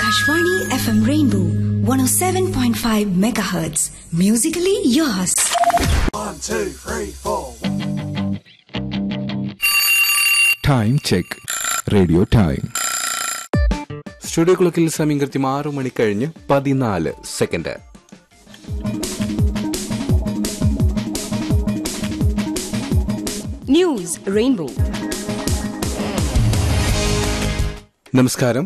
Akashvani FM Rainbow 107.5 megahertz. Musically yours. One, two, three, four. Time check radio time studio ക്ലോക്കിൽ സമയം കൃത്യം ആറു മണി കഴിഞ്ഞ് പതിനാല് സെക്കൻഡ് News Rainbow. നമസ്കാരം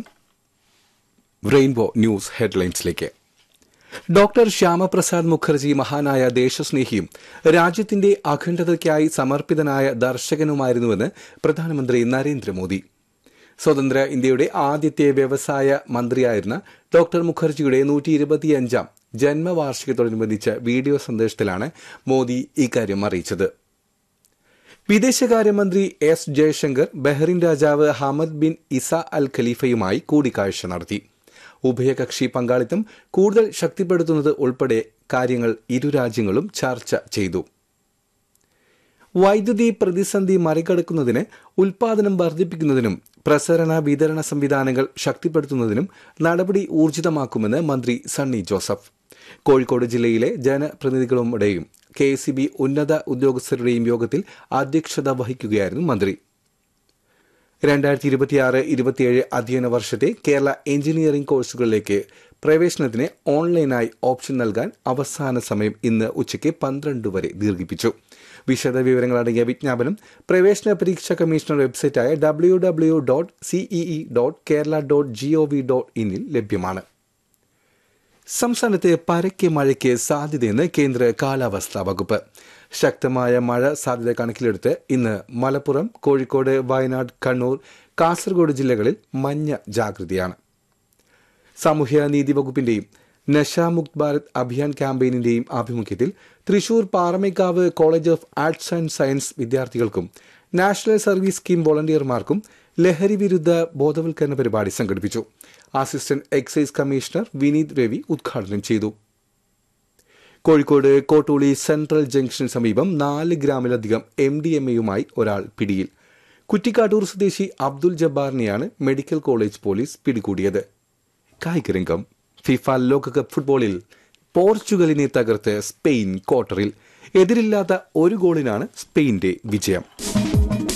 റെയിൻബോ ന്യൂസ് ഹെഡ്ലൈൻസിലേക്ക് ഡോക്ടർ ശ്യാമപ്രസാദ് മുഖർജി മഹാനായ ദേശസ്നേഹിയും രാജ്യത്തിന്റെ അഖണ്ഡതയ്ക്കായി സമർപ്പിതനായ ദർശകനുമായിരുന്നുവെന്ന് പ്രധാനമന്ത്രി നരേന്ദ്രമോദി സ്വതന്ത്ര ഇന്ത്യയുടെ ആദ്യത്തെ വ്യവസായ മന്ത്രിയായിരുന്ന ഡോക്ടർ മുഖർജിയുടെ നൂറ്റി ഇരുപത്തിയഞ്ചാം ജന്മവാർഷികത്തോടനുബന്ധിച്ച വീഡിയോ സന്ദേശത്തിലാണ് മോദി ഇക്കാര്യം അറിയിച്ചത് വിദേശകാര്യമന്ത്രി എസ് ജയശങ്കർ ബഹ്റിൻ രാജാവ് ഹമദ് ബിൻ ഇസ അൽ ഖലീഫയുമായി കൂടിക്കാഴ്ച നടത്തി ഉഭയകക്ഷി പങ്കാളിത്തം കൂടുതൽ ശക്തിപ്പെടുത്തുന്നത് ഉൾപ്പെടെ കാര്യങ്ങൾ ഇരു രാജ്യങ്ങളും ചർച്ച ചെയ്തു വൈദ്യുതി പ്രതിസന്ധി മറികടക്കുന്നതിന് ഉൽപാദനം വർദ്ധിപ്പിക്കുന്നതിനും പ്രസരണ വിതരണ സംവിധാനങ്ങൾ ശക്തിപ്പെടുത്തുന്നതിനും നടപടി ഊർജിതമാക്കുമെന്ന് മന്ത്രി സണ്ണി ജോസഫ് കോഴിക്കോട് ജില്ലയിലെ ജനപ്രതിനിധികളുടെയും കെ എസ് ബി ഉന്നത ഉദ്യോഗസ്ഥരുടെയും യോഗത്തിൽ അധ്യക്ഷത വഹിക്കുകയായിരുന്നു മന്ത്രി രണ്ടായിരത്തി ഇരുപത്തിയാറ് ഇരുപത്തിയേഴ് അധ്യയന വർഷത്തെ കേരള എഞ്ചിനീയറിംഗ് കോഴ്സുകളിലേക്ക് പ്രവേശനത്തിന് ഓൺലൈനായി ഓപ്ഷൻ നൽകാൻ അവസാന സമയം ഇന്ന് ഉച്ചയ്ക്ക് പന്ത്രണ്ട് വരെ ദീർഘിപ്പിച്ചു വിശദ വിവരങ്ങളടങ്ങിയ വിജ്ഞാപനം പ്രവേശന പരീക്ഷാ കമ്മീഷണർ വെബ്സൈറ്റായ W W dot CEE dot Kerala dot G O V dot ഇനിൽ ലഭ്യമാണ് സംസ്ഥാനത്ത് പരക്കെ മഴയ്ക്ക് സാധ്യതയെന്ന് കേന്ദ്ര കാലാവസ്ഥാ വകുപ്പ് ശക്തമായ മഴ സാധ്യത കണക്കിലെടുത്ത് ഇന്ന് മലപ്പുറം കോഴിക്കോട് വയനാട് കണ്ണൂർ കാസർഗോഡ് ജില്ലകളിൽ മഞ്ഞ ജാഗ്രതയാണ് സാമൂഹ്യനീതി വകുപ്പിന്റെയും നശാമുക്ത് ഭാരത് അഭിയാൻ ക്യാമ്പയിനിന്റെയും ആഭിമുഖ്യത്തിൽ Thrissur Paramekkavu college of arts and science വിദ്യാർത്ഥികൾക്കും നാഷണൽ സർവീസ് സ്കീം വോളണ്ടിയർമാർക്കും ലഹരി വിരുദ്ധ ബോധവൽക്കരണ പരിപാടി സംഘടിപ്പിച്ചു assistant excise commissioner Vineeth Ravi ഉദ്ഘാടനം ചെയ്തു കോഴിക്കോട് കോട്ടൂളി സെൻട്രൽ ജംഗ്ഷന് സമീപം നാല് ഗ്രാമിലധികം എം ഡി എം എയുമായി ഒരാൾ പിടിയിൽ കുറ്റിക്കാട്ടൂർ സ്വദേശി അബ്ദുൽ ജബ്ബാറിനെയാണ് മെഡിക്കൽ കോളേജ് പോലീസ് പിടികൂടിയത് കായികരംഗം ഫിഫ ലോകകപ്പ് ഫുട്ബോളിൽ പോർച്ചുഗലിനെ തകർത്ത് സ്പെയിൻ ക്വാർട്ടറിൽ എതിരില്ലാത്ത ഒരു ഗോളിനാണ് സ്പെയിന്റെ വിജയം